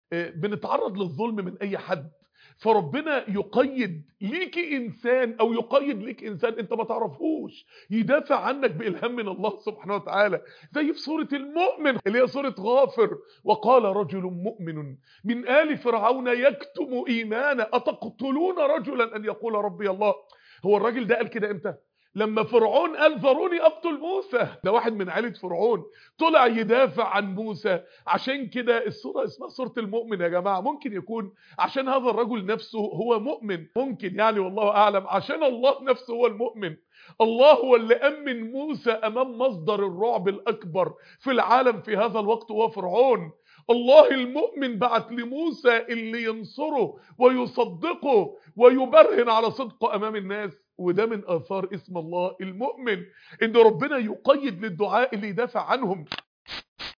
بنتعرض للظلم من اي حد فربنا يقيد ليك انسان او يقيد ليك انسان انت ما تعرفهوش يدافع عنك بالهام من الله سبحانه وتعالى زي في سوره المؤمن اللي هي سوره غافر وقال رجل مؤمن من ال فرعون يكتم ايمانه اتقتلون رجلا ان يقول ربي الله هو الراجل ده قال كده امتى لما فرعون قال ذروني اقتل موسى ده واحد من عائله فرعون طلع يدافع عن موسى عشان كده السوره اسمها سوره المؤمن يا جماعه ممكن يكون عشان هذا الرجل نفسه هو مؤمن ممكن يعني والله اعلم عشان الله نفسه هو المؤمن الله هو اللي امن موسى امام مصدر الرعب الاكبر في العالم في هذا الوقت هو فرعون الله المؤمن بعت لموسى اللي ينصره ويصدقه ويبرهن على صدقه امام الناس وده من اثار اسم الله المؤمن ان ربنا يقيد للدعاء اللي يدافع عنهم